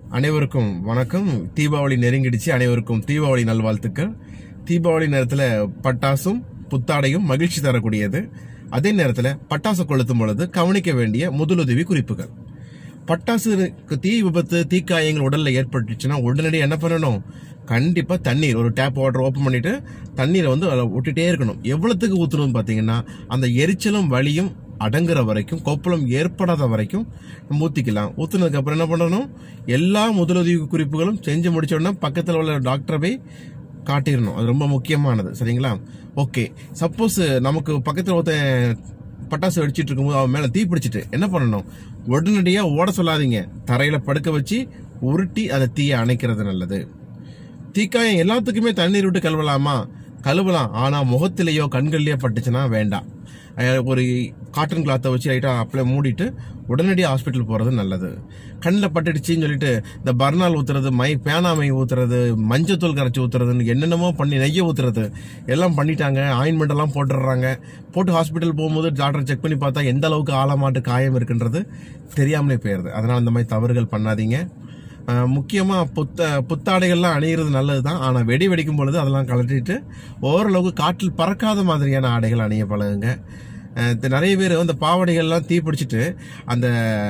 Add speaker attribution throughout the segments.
Speaker 1: அனைவருக்கும் வணக்கம் தீபாவளி நெருங்கிடுச்சு அனைவருக்கும் தீபாவளி நல்வாழ்த்துக்கள் தீபாவளி நேரத்தில் பட்டாசும் புத்தாடையும் மகிழ்ச்சி தரக்கூடியது அதே நேரத்தில் பட்டாசு கொளுத்தும் பொழுது கவனிக்க வேண்டிய முதலுதவி குறிப்புகள் பட்டாசுக்கு தீ விபத்து தீக்காயங்கள் உடல்ல ஏற்பட்டுச்சுன்னா உடனடியாக என்ன பண்ணணும் கண்டிப்பா தண்ணீர் ஒரு டேப் வாட்டர் ஓப்பன் பண்ணிட்டு தண்ணீரை வந்து அதில் விட்டுட்டே இருக்கணும் எவ்வளவுக்கு ஊற்றணும் பார்த்தீங்கன்னா அந்த எரிச்சலும் வலியும் அடங்குற வரைக்கும் கொப்பளம் ஏற்படாத வரைக்கும் நம்ம ஊத்திக்கலாம் ஊத்துனதுக்கு அப்புறம் என்ன பண்ணணும் எல்லா முதலுதவி குறிப்புகளும் செஞ்சு முடிச்ச உடனே பக்கத்தில் உள்ள டாக்டரை போய் காட்டிடணும் அது ரொம்ப முக்கியமானது சரிங்களா ஓகே சப்போஸ் நமக்கு பக்கத்தில் ஒருத்தன் பட்டாசு வெடிச்சிட்டு இருக்கும்போது அவன் மேல தீ பிடிச்சிட்டு என்ன பண்ணணும் உடனடியா ஓட சொல்லாதீங்க தரையில படுக்க வச்சு உருட்டி அதை தீயை அணைக்கிறது நல்லது தீக்காயம் எல்லாத்துக்குமே தண்ணீர் விட்டு கழுவலாமா கழுவலாம் ஆனா முகத்திலேயோ கண்கள்லயோ பட்டுச்சுன்னா வேண்டாம் அஹ் ஒரு காட்டன் கிளாத்தை வச்சு லைட்டா அப்ளை மூடிட்டு உடனடியாக ஹாஸ்பிட்டல் போறது நல்லது கண்ணில் பட்டுடுச்சின்னு சொல்லிட்டு இந்த பர்னால் ஊத்துறது மை பேனாமை ஊத்துறது மஞ்சத்தூள் கரைச்சி ஊத்துறதுன்னு என்னென்னமோ பண்ணி நெய்யை ஊத்துறது எல்லாம் பண்ணிட்டாங்க ஆயின்மெண்ட் எல்லாம் போட்டுடுறாங்க போட்டு ஹாஸ்பிட்டல் போகும்போது டாக்டர் செக் பண்ணி பார்த்தா எந்த அளவுக்கு ஆழமாட்டு காயம் இருக்குன்றது தெரியாமலே போயிருது அதனால இந்த மாதிரி தவறுகள் பண்ணாதீங்க அஹ் முக்கியமா புத்த புத்தாடைகள்லாம் அணியிறது நல்லதுதான் ஆனா வெடி வெடிக்கும் பொழுது அதெல்லாம் கழட்டிட்டு ஓரளவுக்கு காற்றில் பறக்காத மாதிரியான ஆடைகள் அணிய பழகுங்க அஹ் இது நிறைய பேர் அந்த பாவாடைகள்லாம் தீ பிடிச்சிட்டு அந்த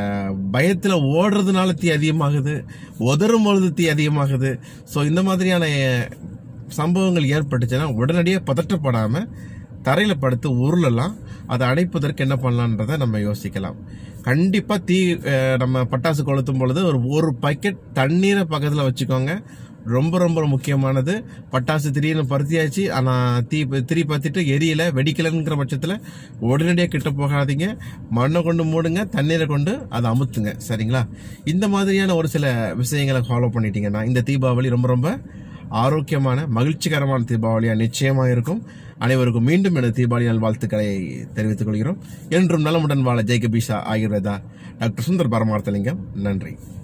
Speaker 1: பயத்துல ஓடுறதுனால தீ அதிகமாகுது உதறும் பொழுது தீ அதிகமாகுது ஸோ இந்த மாதிரியான அஹ், சம்பவங்கள் ஏற்பட்டுச்சுன்னா உடனடியாக பதற்றப்படாம தரையில படுத்து உருளலாம் அதை அடைப்பதற்கு என்ன பண்ணலான்றதை நம்ம யோசிக்கலாம் கண்டிப்பா தீ அஹ், நம்ம பட்டாசு கொளுத்தும் பொழுது ஒரு ஒரு பக்கெட் தண்ணீரை பக்கத்துல வச்சுக்கோங்க ரொம்ப ரொம்ப முக்கியமானது பட்டாசு திடீர்னு பருத்தியாச்சு ஆனா தீ திரி பத்திட்டு எரியல வெடிக்கலங்கிற பட்சத்துல உடனடியாக கிட்ட போகாதீங்க மண்ணை கொண்டு மூடுங்க தண்ணீரை கொண்டு அதை அமுத்துங்க சரிங்களா இந்த மாதிரியான ஒரு சில விஷயங்களை ஃபாலோ பண்ணிட்டீங்கன்னா இந்த தீபாவளி ரொம்ப ரொம்ப ஆரோக்கியமான மகிழ்ச்சிகரமான தீபாவளியா நிச்சயமா இருக்கும் அனைவருக்கும் மீண்டும் எனது தீபாவளி நல்வாழ்த்துக்களை தெரிவித்துக் கொள்கிறோம் என்றும் நலமுடன் வாழ ஜெய்கபீஷா ஆயுர்வேதா டாக்டர் சுந்தர் பரமார்த்தலிங்கம் நன்றி